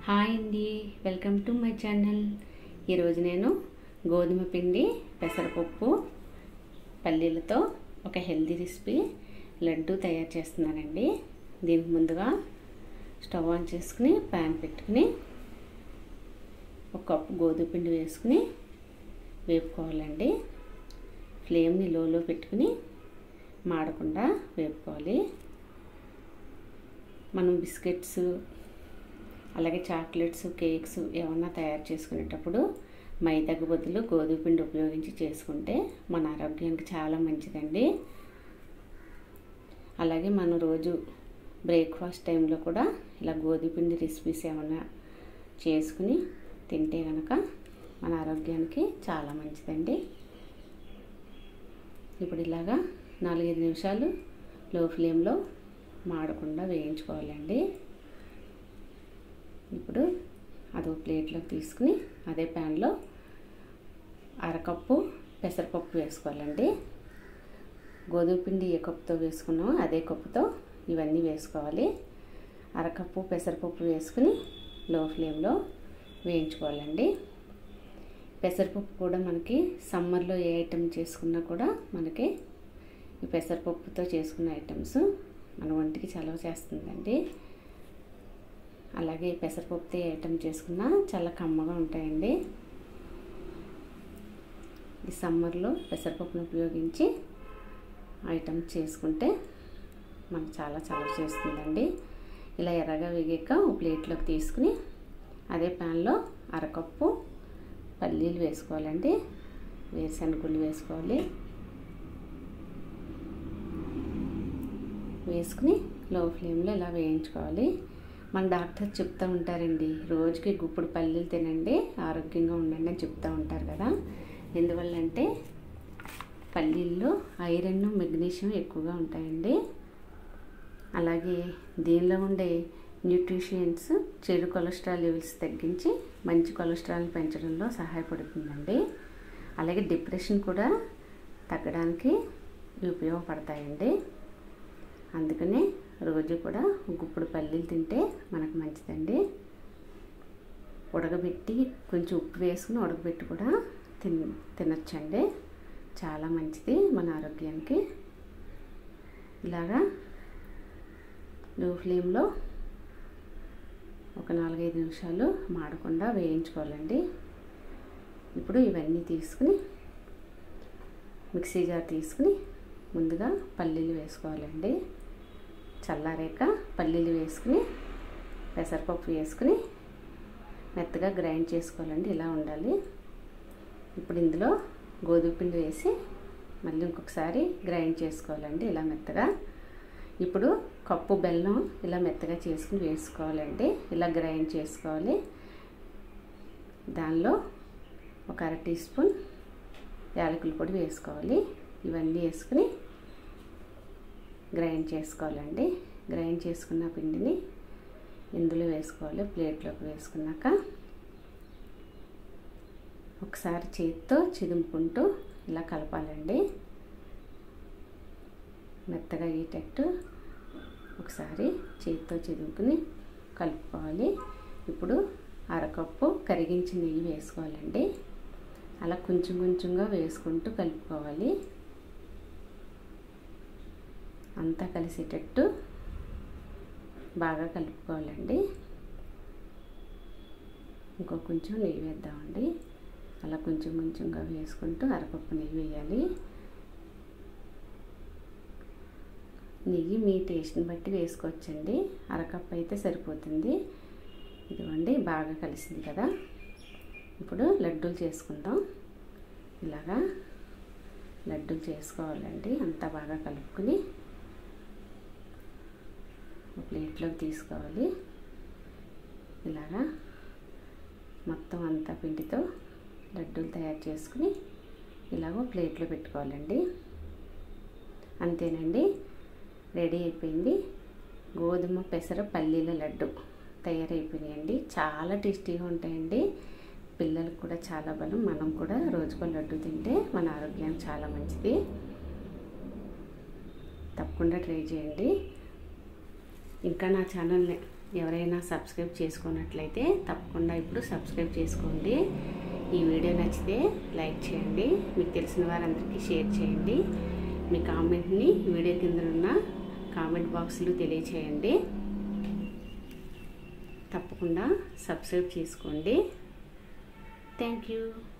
hi అండి welcome to my channel ఈరోజు నేను గోధుమ పిండి పెసరపప్పు పల్లీలతో ఒక హెల్తీ రెసిపీ లడ్డు తయారు చేస్తున్నానండి దీనికి ముందుగా స్టవ్ ఆన్ చేసుకుని ప్యాన్ పెట్టుకుని ఒక కప్పు గోధుమ పిండి వేసుకుని వేపుకోవాలండి ఫ్లేమ్ని లోలో పెట్టుకుని మాడకుండా వేపుకోవాలి మనం బిస్కెట్స్ అలాగే చాక్లెట్స్ కేక్స్ ఏమన్నా తయారు చేసుకునేటప్పుడు మైదాకు బదులు గోధుమ పిండి ఉపయోగించి చేసుకుంటే మన ఆరోగ్యానికి చాలా మంచిదండి అలాగే మనం రోజు బ్రేక్ఫాస్ట్ టైంలో కూడా ఇలా గోధుమ పిండి రెసిపీస్ ఏమైనా చేసుకుని తింటే కనుక మన ఆరోగ్యానికి చాలా మంచిదండి ఇప్పుడు ఇలాగా నాలుగైదు నిమిషాలు లో ఫ్లేమ్లో మాడకుండా వేయించుకోవాలండి ఇప్పుడు అదో ప్లేట్లోకి తీసుకుని అదే ప్యాన్లో అరకప్పు పెసరపప్పు వేసుకోవాలండి గోధుమ పిండి ఏ కప్పుతో వేసుకున్నామో అదే కప్పుతో ఇవన్నీ వేసుకోవాలి అరకప్పు పెసరపప్పు వేసుకుని లో ఫ్లేమ్లో వేయించుకోవాలండి పెసరపప్పు కూడా మనకి సమ్మర్లో ఏ ఐటెం చేసుకున్నా కూడా మనకి ఈ పెసరపప్పుతో చేసుకున్న ఐటమ్స్ మన ఒంటికి చలవ చేస్తుందండి అలాగే పెసరపప్పుతో ఏ ఐటెం చేసుకున్నా చాలా కమ్మగా ఉంటాయండి ఈ సమ్మర్లో పెసరపప్పును ఉపయోగించి ఐటమ్ చేసుకుంటే మనకు చాలా చలవ చేస్తుందండి ఇలా ఎర్రగా వేగాక ఒక ప్లేట్లోకి తీసుకుని అదే ప్యాన్లో అరకప్పు పల్లీలు వేసుకోవాలండి వేరుశనగుళ్ళు వేసుకోవాలి వేసుకుని లో ఫ్లేమ్లో ఇలా వేయించుకోవాలి మన డాక్టర్ చెప్తూ ఉంటారండి రోజుకి గుప్పుడు పల్లీలు తినండి ఆరోగ్యంగా ఉండండి అని చెప్తూ ఉంటారు కదా ఎందువల్లంటే పల్లీల్లో ఐరన్ మెగ్నీషియం ఎక్కువగా ఉంటాయండి అలాగే దీనిలో ఉండే న్యూట్రిషియన్స్ చెడు కొలెస్ట్రాల్ లెవెల్స్ తగ్గించి మంచి కొలెస్ట్రాల్ని పెంచడంలో సహాయపడుతుందండి అలాగే డిప్రెషన్ కూడా తగ్గడానికి ఉపయోగపడతాయండి అందుకనే రోజు కూడా గుప్పుడు పల్లీలు తింటే మనకు మంచిదండి ఉడకబెట్టి కొంచెం ఉప్పు వేసుకుని ఉడకబెట్టి కూడా తిన్ తినచ్చండి చాలా మంచిది మన ఆరోగ్యానికి ఇలాగా లో ఫ్లేమ్లో ఒక నాలుగైదు నిమిషాలు మాడకుండా వేయించుకోవాలండి ఇప్పుడు ఇవన్నీ తీసుకుని మిక్సీ జార్ తీసుకుని ముందుగా పల్లీలు వేసుకోవాలండి చల్లారాక పల్లీలు వేసుకుని పెసరపప్పు వేసుకుని మెత్తగా గ్రైండ్ చేసుకోవాలండి ఇలా ఉండాలి ఇప్పుడు ఇందులో గోధుమ పిండి వేసి మళ్ళీ ఇంకొకసారి గ్రైండ్ చేసుకోవాలండి ఇలా మెత్తగా ఇప్పుడు కప్పు బెల్లం ఇలా మెత్తగా చేసుకుని వేసుకోవాలండి ఇలా గ్రైండ్ చేసుకోవాలి దానిలో ఒక అర టీ స్పూన్ యాలకుల పొడి వేసుకోవాలి ఇవన్నీ వేసుకుని గ్రైండ్ చేసుకోవాలండి గ్రైండ్ చేసుకున్న పిండిని ఇందులో వేసుకోవాలి ప్లేట్లోకి వేసుకున్నాక ఒకసారి చేతితో చిదుముకుంటూ ఇలా కలపాలండి మెత్తగా అయ్యేటట్టు ఒకసారి చేతితో చిదుముకుని కలుపుకోవాలి ఇప్పుడు అరకప్పు కరిగించి నెయ్యి వేసుకోవాలండి అలా కొంచెం కొంచెంగా వేసుకుంటూ కలుపుకోవాలి అంతా కలిసేటట్టు బాగా కలుపుకోవాలండి ఇంకో కొంచెం నెయ్యి వేద్దామండి అలా కొంచెం కొంచెంగా వేసుకుంటూ అరపప్పు నెయ్యి వేయాలి నెయ్యి మీ టేస్ట్ని బట్టి వేసుకోవచ్చండి అరకప్పు అయితే సరిపోతుంది ఇదిగోండి బాగా కలిసింది కదా ఇప్పుడు లడ్డూలు చేసుకుందాం ఇలాగా లడ్డూలు చేసుకోవాలండి అంతా బాగా కలుపుకుని ప్లేట్లోకి తీసుకోవాలి ఇలాగా మొత్తం అంతా పిండితో లడ్డూలు తయారు చేసుకుని ఇలాగో ప్లేట్లో పెట్టుకోవాలండి అంతేనండి రెడీ అయిపోయింది గోధుమ పెసర పల్లీల లడ్డు తయారైపోయినాయండి చాలా టేస్టీగా ఉంటాయండి పిల్లలకు కూడా చాలా బలం మనం కూడా రోజుకో లడ్డు తింటే మన ఆరోగ్యానికి చాలా మంచిది తప్పకుండా ట్రై చేయండి ఇంకా నా ఛానల్ని ఎవరైనా సబ్స్క్రైబ్ చేసుకున్నట్లయితే తప్పకుండా ఇప్పుడు సబ్స్క్రైబ్ చేసుకోండి ఈ వీడియో నచ్చితే లైక్ చేయండి మీకు తెలిసిన వారందరికీ షేర్ చేయండి మీ కామెంట్ని వీడియో కింద ఉన్న కామెంట్ బాక్స్లో తెలియచేయండి తప్పకుండా సబ్స్క్రైబ్ చేసుకోండి థ్యాంక్ యూ